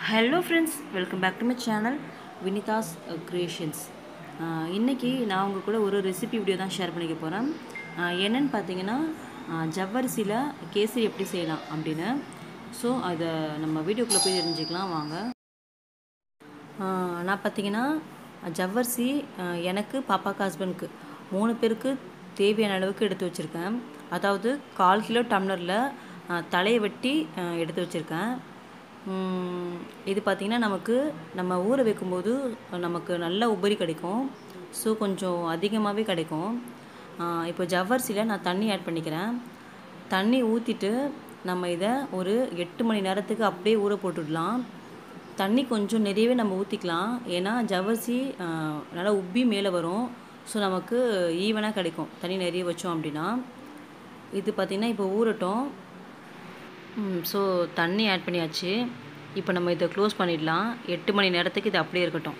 hello friends welcome back to my channel Vinitha's creations இன்றைக்கி நான் உங்கள் கூட ஒரு ரெசிபி வீடியோ தான் ஷேர் பண்ணிக்க போகிறேன் என்னன்னு பார்த்தீங்கன்னா ஆஹ், ஜவ்வரிசியில் கேசரி எப்படி செய்யலாம் அப்படின்னு ஸோ அதை நம்ம வீடியோக்குள்ளே போய் தெரிஞ்சுக்கலாம் வாங்க ஆஹ், நான் பார்த்தீங்கன்னா ஜவ்வரிசி ஆஹ், எனக்கு பாப்பாக்கு ஹஸ்பண்ட்க்கு மூணு பேருக்கு தேவையான அளவுக்கு எடுத்து வச்சுருக்கேன் அதாவது கால் கிலோ டம்ளரில் தலையை வெட்டி ஆஹ், எடுத்து வச்சுருக்கேன் உம், இது பார்த்திங்கன்னா நமக்கு நம்ம ஊற வைக்கும்போது நமக்கு நல்ல உபரி கிடைக்கும் ஸோ கொஞ்சம் அதிகமாகவே கிடைக்கும் ஆஹ், இப்போ ஜவ்வரிசியில் நான் தண்ணி ஆட் பண்ணிக்கிறேன் தண்ணி ஊற்றிட்டு நம்ம இதை ஒரு எட்டு மணி நேரத்துக்கு அப்படியே ஊற போட்டுடலாம் தண்ணி கொஞ்சம் நிறையவே நம்ம ஊற்றிக்கலாம் ஏன்னா ஜவ்வரிசி ஆஹ், நல்லா உப்பி மேலே வரும் ஸோ நமக்கு ஈவனாக கிடைக்கும் தண்ணி நிறைய வச்சோம் அப்படின்னா இது பார்த்திங்கன்னா இப்போ ஊறட்டும் ஸோ தண்ணி ஆட் பண்ணியாச்சு இப்போ நம்ம இதை க்ளோஸ் பண்ணிடலாம் எட்டு மணி நேரத்துக்கு இது அப்படியே இருக்கட்டும்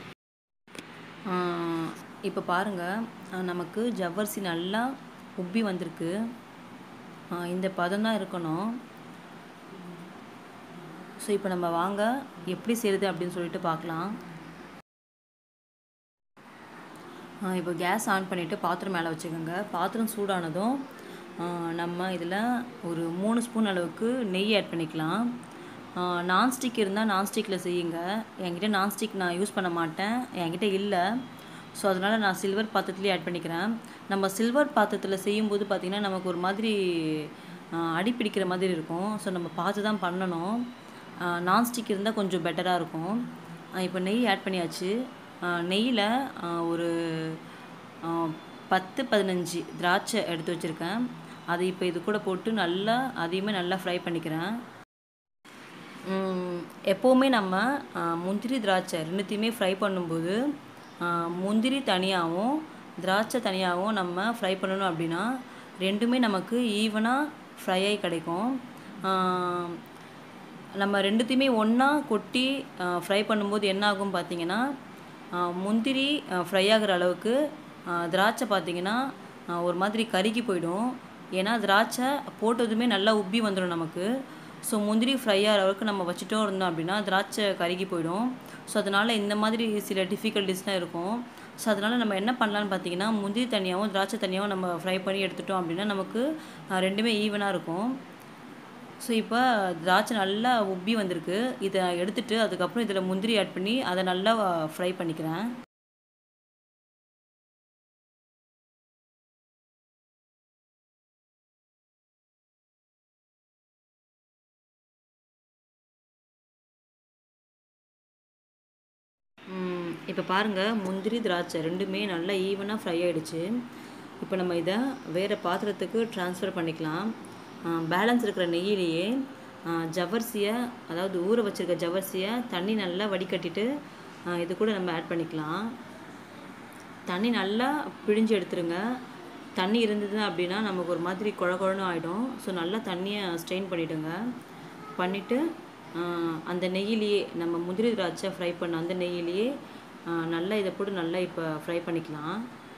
இப்போ பாருங்கள் நமக்கு ஜவ்வரிசி நல்லா உப்பி வந்திருக்கு ஆஹ், இந்த பதம் தான் இருக்கணும் ஸோ இப்போ நம்ம வாங்க எப்படி செய்கிறது அப்படின்னு சொல்லிட்டு பார்க்கலாம் ஆஹ் இப்போ கேஸ் ஆன் பண்ணிவிட்டு பாத்திரம் மேலே வச்சுக்கோங்க பாத்திரம் சூடானதும் ஆஹ் நம்ம இதில் ஒரு மூணு ஸ்பூன் அளவுக்கு நெய் ஆட் பண்ணிக்கலாம் நான்ஸ்டிக் இருந்தால் நான்ஸ்டிக்கில் செய்யுங்க என்கிட்ட நான்ஸ்டிக் நான் யூஸ் பண்ண மாட்டேன் என்கிட்ட இல்லை ஸோ அதனால் நான் சில்வர் பாத்திரத்துலேயே ஆட் பண்ணிக்கிறேன் நம்ம சில்வர் பாத்திரத்தில் செய்யும்போது பார்த்திங்கன்னா நமக்கு ஒரு மாதிரி ஆஹ் அடி பிடிக்கிற மாதிரி இருக்கும் ஸோ நம்ம பார்த்து தான் பண்ணணும் நான்ஸ்டிக் இருந்தால் கொஞ்சம் பெட்டராக இருக்கும் ஆஹ் இப்போ நெய் ஆட் பண்ணியாச்சு நெய்யில் ஒரு ஆஹ் பத்து பதினஞ்சு திராட்சை எடுத்து வச்சுருக்கேன் அதை இப்போ இது கூட போட்டு நல்லா அதையுமே நல்லா ஃப்ரை பண்ணிக்கிறேன் உம், எப்போவுமே நம்ம ஆஹ், முந்திரி திராட்சை ரெண்டுத்தையுமே ஃப்ரை பண்ணும்போது ஆஹ், முந்திரி தனியாகவும் திராட்சை தனியாகவும் நம்ம ஃப்ரை பண்ணணும் அப்படின்னா ரெண்டுமே நமக்கு ஈவனாக ஃப்ரை ஆகி கிடைக்கும் ஆஹ், நம்ம ரெண்டுத்தையுமே ஒன்றா கொட்டி ஃப்ரை பண்ணும்போது என்ன ஆகும் பார்த்தீங்கன்னா ஆஹ், முந்திரி ஃப்ரை ஆகிற அளவுக்கு ஆஹ், திராட்சை பார்த்தீங்கன்னா ஆஹ், ஒரு மாதிரி கருகி போயிடும் ஏன்னா திராட்சை போட்டதுமே நல்லா உப்பி வந்துடும் நமக்கு ஸோ முந்திரி ஃப்ரை ஆகிற அளவுக்கு நம்ம வச்சுட்டோம் இருந்தோம் அப்படின்னா திராட்சை கருகி போயிடும் ஸோ அதனால் இந்த மாதிரி சில டிஃபிகல்ட்டிஸ்லாம் இருக்கும் ஸோ அதனால் நம்ம என்ன பண்ணலான்னு பார்த்தீங்கன்னா முந்திரி தனியாகவும் திராட்சை தனியாகவும் நம்ம ஃப்ரை பண்ணி எடுத்துட்டோம் அப்படின்னா நமக்கு ஆஹ், ரெண்டுமே ஈவனாக இருக்கும் ஸோ இப்போ திராட்சை நல்லா உப்பி வந்திருக்கு இதை எடுத்துட்டு அதுக்கப்புறம் இதில் முந்திரி ஆட் பண்ணி அதை நல்லா ஃப்ரை பண்ணிக்கிறேன் இப்போ பாருங்கள் முந்திரி திராட்சை ரெண்டுமே நல்லா ஈவனாக ஃப்ரை ஆயிடுச்சு இப்போ நம்ம இதை வேறு பாத்திரத்துக்கு ட்ரான்ஸ்ஃபர் பண்ணிக்கலாம் பேலன்ஸ் இருக்கிற நெய்யிலேயே ஆஹ், ஜவ்வரிசியை அதாவது ஊற வச்சிருக்க ஜவ்வரிசியை தண்ணி நல்லா வடிகட்டிட்டு ஆஹ், இது கூட நம்ம ஆட் பண்ணிக்கலாம் தண்ணி நல்லா பிழிஞ்சு எடுத்துருங்க தண்ணி இருந்தது அப்படின்னா நமக்கு ஒரு மாதிரி குழ குழன்னு ஆகிடும் ஸோ நல்லா தண்ணியை ஸ்ட்ரெயின் பண்ணிவிடுங்க பண்ணிவிட்டு அந்த நெய்யிலேயே நம்ம முந்திரி திராட்சை ஃப்ரை பண்ண அந்த நெய்யிலேயே ஆஹ், நல்லா இதை போட்டு நல்லா இப்போ ஃப்ரை பண்ணிக்கலாம்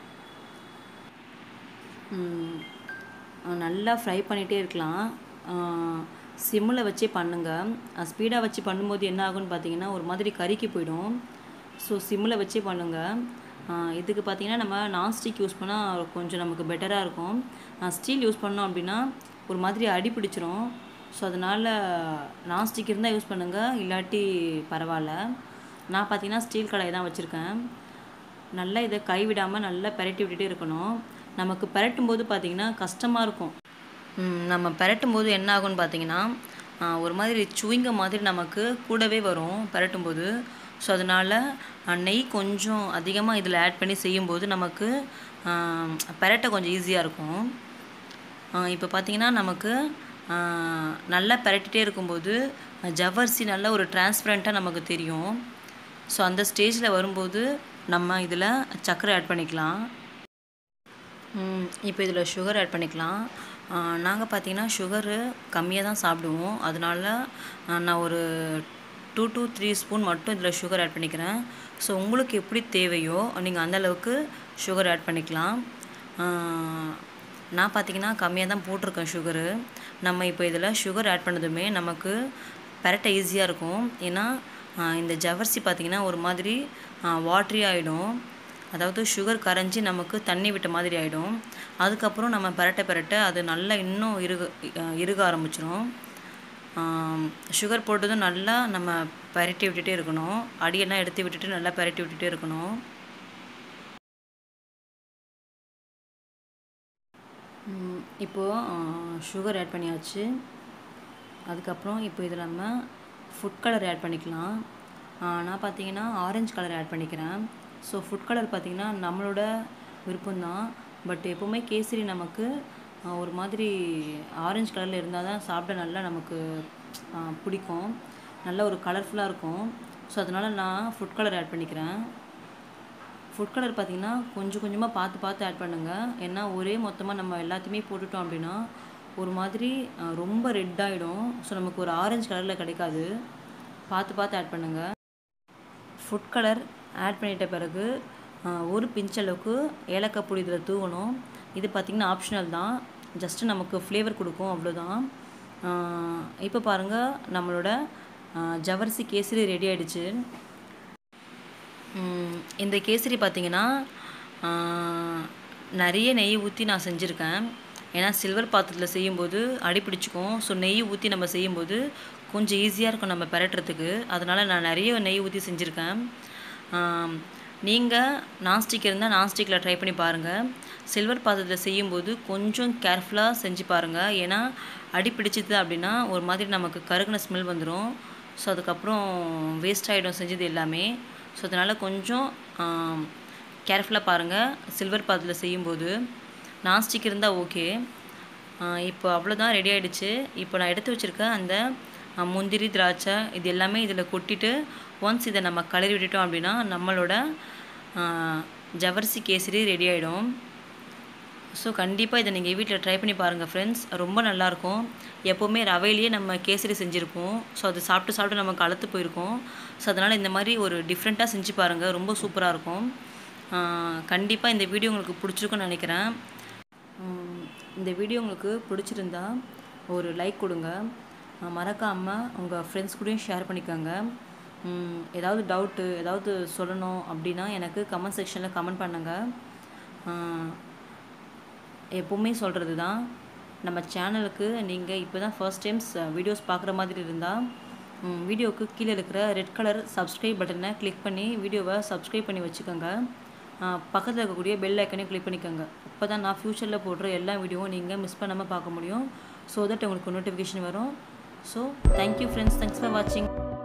ம், ஆஹ், நல்லா ஃப்ரை பண்ணிகிட்டே இருக்கலாம் சிம்மில் வச்சே பண்ணுங்கள் ஸ்பீடாக வச்சு பண்ணும்போது என்ன ஆகும்னு பார்த்தீங்கன்னா ஒரு மாதிரி கருக்கி போயிடும் ஸோ சிம்மில் வச்சே பண்ணுங்கள் ஆஹ், இதுக்கு பார்த்தீங்கன்னா நம்ம நான்ஸ்டிக் யூஸ் பண்ணால் கொஞ்சம் நமக்கு பெட்டராக இருக்கும் ஸ்டீல் யூஸ் பண்ணோம் அப்படின்னா ஒரு மாதிரி அடி பிடிச்சிரும் ஸோ அதனால் நான்ஸ்டிக் இருந்தால் யூஸ் பண்ணுங்கள் இல்லாட்டி பரவாயில்ல நான் பார்த்தீங்கன்னா ஸ்டீல் கடாய் தான் வச்சுருக்கேன் நல்லா இதை கைவிடாமல் நல்லா பெரட்டி விட்டுட்டே இருக்கணும் நமக்கு பெரட்டும் போது பார்த்திங்கன்னா கஷ்டமாக இருக்கும் ம், நம்ம பெரட்டும் போது என்ன ஆகும்னு பார்த்தீங்கன்னா ஆ, ஒரு மாதிரி சுவிங்க மாதிரி நமக்கு கூடவே வரும் பெரட்டும் போது ஸோ அதனால் நெய் கொஞ்சம் அதிகமாக இதில் ஆட் பண்ணி செய்யும்போது நமக்கு ஆ, பெரட்ட கொஞ்சம் ஈஸியாக இருக்கும் இப்போ பார்த்தீங்கன்னா நமக்கு ஆ, நல்லா பெரட்டிகிட்டே இருக்கும்போது ஜவ்வரிசி நல்லா ஒரு டிரான்ஸ்பரண்ட்டாக நமக்கு தெரியும் ஸோ அந்த ஸ்டேஜில் வரும்போது நம்ம இதில் சர்க்கரை ஆட் பண்ணிக்கலாம் இப்போ இதில் சுகர் ஆட் பண்ணிக்கலாம் நாங்கள் பார்த்தீங்கன்னா சுகரு கம்மியாக தான் சாப்பிடுவோம் அதனால ஆ, நான் ஒரு டூ to த்ரீ ஸ்பூன் மட்டும் இதில் சுகர் ஆட் பண்ணிக்கிறேன் ஸோ உங்களுக்கு எப்படி தேவையோ நீங்கள் அந்த அளவுக்கு சுகர் ஆட் பண்ணிக்கலாம் ஆ, நான் பார்த்தீங்கன்னா கம்மியாக தான் போட்டிருக்கேன் சுகரு நம்ம இப்போ இதில் சுகர் ஆட் பண்ணதுமே நமக்கு பெரட்ட ஈஸியாக இருக்கும் ஏன்னா இந்த ஜவர்சி பார்த்திங்கன்னா ஒரு மாதிரி வாட்ரி ஆகிடும் அதாவது சுகர் கரைஞ்சி நமக்கு தண்ணி விட்ட மாதிரி ஆகிடும் அதுக்கப்புறம் நம்ம பரட்ட பரட்ட அது நல்லா இன்னும் இறுக இறுக ஆரம்பிச்சிடும் சுகர் போட்டதும் நல்லா நம்ம பரட்டி விட்டுட்டே இருக்கணும் அடியெல்லாம் எடுத்து விட்டுட்டு நல்லா பரட்டி விட்டுட்டே இருக்கணும் இப்போது சுகர் ஆட் பண்ணியாச்சு அதுக்கப்புறம் இப்போ இதில் நம்ம ஃபுட் கலர் ஆட் பண்ணிக்கலாம் நான் பார்த்தீங்கன்னா ஆரஞ்சு கலர் ஆட் பண்ணிக்கிறேன் ஸோ ஃபுட் கலர் பார்த்திங்கன்னா நம்மளோட விருப்பம்தான் பட் எப்போவுமே கேசரி நமக்கு ஒரு மாதிரி ஆரஞ்சு கலரில் இருந்தால் தான் சாப்பிட நல்லா நமக்கு பிடிக்கும் நல்ல ஒரு கலர்ஃபுல்லாக இருக்கும் ஸோ அதனால் நான் ஃபுட் கலர் ஆட் பண்ணிக்கிறேன் ஃபுட் கலர் பார்த்திங்கன்னா கொஞ்சம் கொஞ்சமாக பார்த்து பார்த்து ஆட் பண்ணுங்கள் ஏன்னா ஒரே மொத்தமாக நம்ம எல்லாத்தையுமே போட்டுட்டோம் அப்படின்னா ஒரு மாதிரி ரொம்ப ரெட் ஆகிடும் ஸோ நமக்கு ஒரு ஆரஞ்சு கலரில் கிடைக்காது பார்த்து பார்த்து ஆட் பண்ணுங்கள் ஃபுட் கலர் ஆட் பண்ணிட்ட பிறகு ஒரு பிஞ்ச் அளவுக்கு ஏலக்காய் பொடி இதில் தூவணும் இது பார்த்திங்கன்னா ஆப்ஷனல் தான் ஜஸ்ட்டு நமக்கு ஃப்ளேவர் கொடுக்கும் அவ்வளோதான் இப்போ பாருங்கள் நம்மளோட ஜவர்சி கேசரி ரெடி ஆகிடுச்சு இந்த கேசரி பார்த்திங்கன்னா நிறைய நெய் ஊற்றி நான் செஞ்சுருக்கேன் ஏன்னா சில்வர் பாத்திரத்தில் செய்யும்போது அடி பிடிச்சிக்கும் ஸோ நெய் ஊற்றி நம்ம செய்யும்போது கொஞ்சம் ஈஸியாக இருக்கும் நம்ம பெரட்டுறதுக்கு அதனால் நான் நிறைய நெய் ஊற்றி செஞ்சுருக்கேன் நீங்கள் நான்ஸ்டிக் இருந்தால் நான்ஸ்டிக்கில் ட்ரை பண்ணி பாருங்கள் சில்வர் பாத்திரத்தில் செய்யும்போது கொஞ்சம் கேர்ஃபுல்லாக செஞ்சு பாருங்கள் ஏன்னா அடி பிடிச்சிது அப்படின்னா ஒரு மாதிரி நமக்கு கருகின ஸ்மெல் வந்துடும் ஸோ அதுக்கப்புறம் வேஸ்ட் ஆகிடும் செஞ்சது எல்லாமே ஸோ அதனால் கொஞ்சம் கேர்ஃபுல்லாக பாருங்கள் சில்வர் பாத்திரத்தில் செய்யும்போது நான்ஸ்டிக் இருந்தால் ஓகே இப்போ அவ்வளோதான் ரெடி ஆகிடுச்சு இப்போ நான் எடுத்து வச்சுருக்க அந்த முந்திரி திராட்சை இது எல்லாமே இதில் கொட்டிட்டு ஒன்ஸ் இதை நம்ம கலரி விட்டுட்டோம் அப்படின்னா நம்மளோட ஜவர்சி கேசரி ரெடி ஆகிடும் ஸோ கண்டிப்பாக இதை நீங்கள் வீட்டில் ட்ரை பண்ணி பாருங்கள் ஃப்ரெண்ட்ஸ் ரொம்ப நல்லாயிருக்கும் எப்போவுமே ரவையிலேயே நம்ம கேசரி செஞ்சுருப்போம் ஸோ அது சாப்பிட்டு சாப்பிட்டு நமக்கு அழுத்து போயிருக்கோம் ஸோ அதனால் இந்த மாதிரி ஒரு டிஃப்ரெண்ட்டாக செஞ்சு பாருங்கள் ரொம்ப சூப்பராக இருக்கும் கண்டிப்பாக இந்த வீடியோ உங்களுக்கு பிடிச்சிருக்குன்னு நினைக்கிறேன் இந்த வீடியோ உங்களுக்கு பிடிச்சிருந்தா ஒரு லைக் கொடுங்க மறக்காமல் உங்கள் ஃப்ரெண்ட்ஸ் கூடயும் ஷேர் பண்ணிக்கோங்க ஏதாவது டவுட்டு ஏதாவது சொல்லணும் அப்படின்னா எனக்கு கமெண்ட் செக்ஷனில் கமெண்ட் பண்ணுங்கள் எப்போவுமே சொல்கிறது தான் நம்ம சேனலுக்கு நீங்கள் இப்போ தான் ஃபர்ஸ்ட் டைம்ஸ் வீடியோஸ் பார்க்குற மாதிரி இருந்தால் வீடியோவுக்கு கீழே இருக்கிற ரெட் கலர் சப்ஸ்கிரைப் பட்டனை கிளிக் பண்ணி வீடியோவை சப்ஸ்கிரைப் பண்ணி வச்சுக்கோங்க பக்கத்தில் இருக்கக்கூடிய பெல் ஐக்கனையும் கிளிக் பண்ணிக்கோங்க அப்போ தான் நான் ஃப்யூச்சரில் போடுற எல்லா வீடியோவும் நீங்கள் மிஸ் பண்ணாமல் பார்க்க முடியும் ஸோ தட் உங்களுக்கு நோட்டிஃபிகேஷன் வரும் so thank you friends thanks for வாட்சிங்